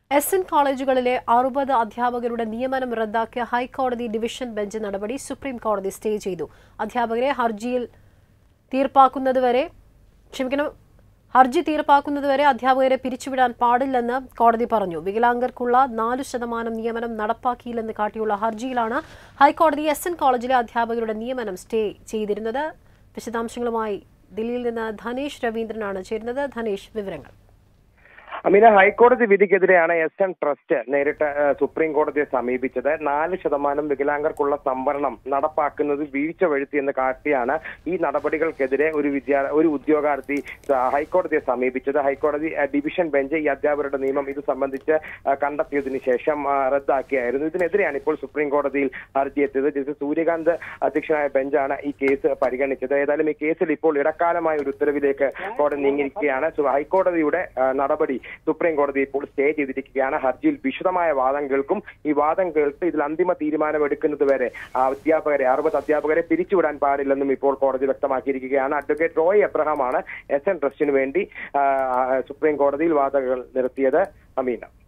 S N കോളേജുകളിലെ അറുപത് അധ്യാപകരുടെ നിയമനം റദ്ദാക്കിയ ഹൈക്കോടതി ഡിവിഷൻ ബെഞ്ച് നടപടി സുപ്രീം കോടതി സ്റ്റേ ചെയ്തു അധ്യാപകരെ ഹർജിയിൽ തീർപ്പാക്കുന്നതുവരെ ക്ഷമിക്കണം ഹർജി തീർപ്പാക്കുന്നതുവരെ അധ്യാപകരെ പിരിച്ചുവിടാൻ പാടില്ലെന്ന് കോടതി പറഞ്ഞു വികലാംഗർക്കുള്ള നാലു ശതമാനം നിയമനം നടപ്പാക്കിയില്ലെന്ന് കാട്ടിയുള്ള ഹർജിയിലാണ് ഹൈക്കോടതി എസ് എൻ കോളേജിലെ അധ്യാപകരുടെ നിയമനം സ്റ്റേ ചെയ്തിരുന്നത് വിശദാംശങ്ങളുമായി ദില്ലിയിൽ നിന്ന് ധനേഷ് രവീന്ദ്രനാണ് ചേരുന്നത് ധനേഷ് വിവരങ്ങൾ അമീന ഹൈക്കോടതി വിധിക്കെതിരെയാണ് എസ് എൻ ട്രസ്റ്റ് നേരിട്ട് ഏഹ്, സുപ്രീം കോടതിയെ സമീപിച്ചത് നാല് ശതമാനം വികലാംഗർക്കുള്ള സംവരണം നടപ്പാക്കുന്നത് വീഴ്ച വരുത്തിയെന്ന് കാട്ടിയാണ് ഈ നടപടികൾക്കെതിരെ ഒരു വിദ്യാ ഒരു ഉദ്യോഗാർത്ഥി ആ, ഹൈക്കോടതിയെ സമീപിച്ചത് ഹൈക്കോടതി ആ, ഡിവിഷൻ ബെഞ്ച് ഈ അധ്യാപകരുടെ നിയമം ഇത് സംബന്ധിച്ച് ആ, കണ്ടെത്തിയതിനു ശേഷം ആ, റദ്ദാക്കിയായിരുന്നു ഇതിനെതിരെയാണ് ഇപ്പോൾ സുപ്രീം കോടതിയിൽ ഹർജി എത്തിയത് ജസ്റ്റിസ് സൂര്യകാന്ത് അധ്യക്ഷനായ ബെഞ്ചാണ് ഈ കേസ് പരിഗണിച്ചത് ഏതായാലും ഈ കേസിൽ ഇപ്പോൾ ഇടക്കാലമായ ഒരു ഉത്തരവിലേക്ക് കോടതി നീങ്ങിയിരിക്കുകയാണ് സു- ഹൈക്കോടതിയുടെ ആ, നടപടി സുപ്രീം കോടതി ഇപ്പോൾ സ്റ്റേ ചെയ്തിരിക്കുകയാണ് ഹർജിയിൽ വിശദമായ വാദം കേൾക്കും ഈ വാദം കേൾത്ത് ഇതിൽ അന്തിമ തീരുമാനം എടുക്കുന്നത് വരെ ആ അധ്യാപകരെ അറുപത് അധ്യാപകരെ പിരിച്ചുവിടാൻ പാടില്ലെന്നും ഇപ്പോൾ കോടതി വ്യക്തമാക്കിയിരിക്കുകയാണ് അഡ്വക്കേറ്റ് റോയ് എബ്രഹാമാണ് എസ് എൻ ട്രസ്റ്റിന് വേണ്ടി ആ, സുപ്രീം കോടതിയിൽ വാദങ്ങൾ നിർത്തിയത് അമീന